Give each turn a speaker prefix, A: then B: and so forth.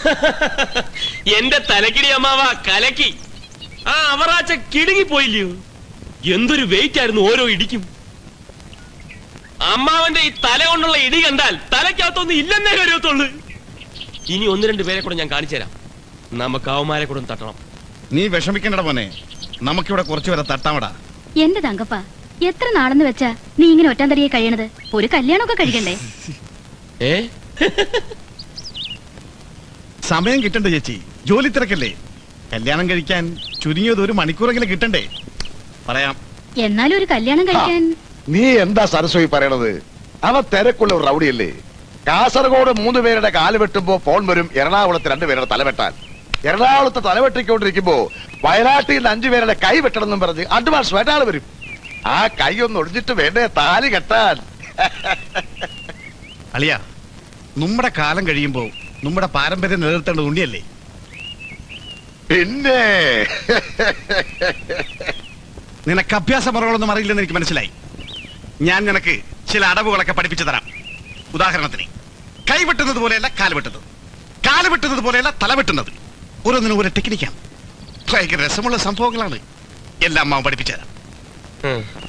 A: എന്റെ തലക്കിടി അമ്മാവ കലക്കി ആ അവറാച്ച കിടുങ്ങി പോയില്ലയോ എന്തൊരു വെയിറ്റ് ആയിരുന്നു ഓരോ ഇടിക്കും അമ്മാവന്റെ ഈ തല കൊണ്ടുള്ള ഇടി കണ്ടാൽ തലയ്ക്കകത്തൊന്നും ഇല്ലെന്നേ കരുവത്തുള്ളൂ ഇനി ഒന്ന് രണ്ട് പേരെ കൂടെ ഞാൻ കാണിച്ചു തരാം നമുക്ക് അവന്മാരെ കൂടെ ഒന്ന് തട്ടണം
B: നീ വിഷമിക്കണ്ടട മോനെ നമുക്കിവിടെ കുറച്ചു വരെ തട്ടാമടാ
C: എന്റെ തങ്കപ്പ എത്ര നാളെന്ന് വെച്ചാ നീ ഇങ്ങനെ ഒറ്റാൻ തടിയെ കഴിയണത് ഒരു കല്യാണമൊക്കെ കഴിക്കണ്ടേ
A: ഏ
B: സമയം കിട്ടണ്ടേ ചേച്ചി ജോലി തിരക്കല്ലേ കല്യാണം കഴിക്കാൻ ചുരുങ്ങിയത് ഒരു മണിക്കൂറെങ്കിലും കിട്ടണ്ടേ പറയാം
C: എന്നാലും ഒരു കല്യാണം കഴിക്കാൻ
D: നീ എന്താ സരസ്വതി പറയണത് അവ തിരക്കുള്ള ഒരു റൗഡിയല്ലേ കാസർഗോഡ് മൂന്ന് പേരുടെ കാല് വെട്ടുമ്പോ ഫോൺ വരും എറണാകുളത്ത് രണ്ടുപേരുടെ തല വെട്ടാൻ എറണാകുളത്ത് തല വെട്ടിക്കൊണ്ടിരിക്കുമ്പോ വയനാട്ടിൽ നിന്ന് അഞ്ചു പേരുടെ കൈ വെട്ടണം എന്നും പറഞ്ഞ് അഡ്വാൻസ് വേട്ടാൾ വരും ആ കൈ ഒന്ന് ഒടിഞ്ഞിട്ട് വേണ്ടേ താലി കെട്ടാൻ
B: അളിയ നമ്മുടെ കാലം കഴിയുമ്പോ നമ്മുടെ പാരമ്പര്യം നിലനിർത്തേണ്ടത് ഉണ്ണിയല്ലേ
D: പിന്നെ
B: നിനക്ക് അഭ്യാസ മുറകളൊന്നും അറിയില്ലെന്ന് എനിക്ക് മനസ്സിലായി ഞാൻ നിനക്ക് ചില അടവുകളൊക്കെ പഠിപ്പിച്ചു തരാം ഉദാഹരണത്തിന് കൈ വെട്ടുന്നത് പോലെയല്ല കാല് വെട്ടുന്നത് കാല് വെട്ടുന്നത് പോലെയല്ല തല വെട്ടുന്നത് ഓരോന്നിനും ഒരു ടെക്നിക്കാണ് ഭയങ്കര രസമുള്ള സംഭവങ്ങളാണ് എല്ലാം അമ്മ പഠിപ്പിച്ചു തരാം
A: ഉം.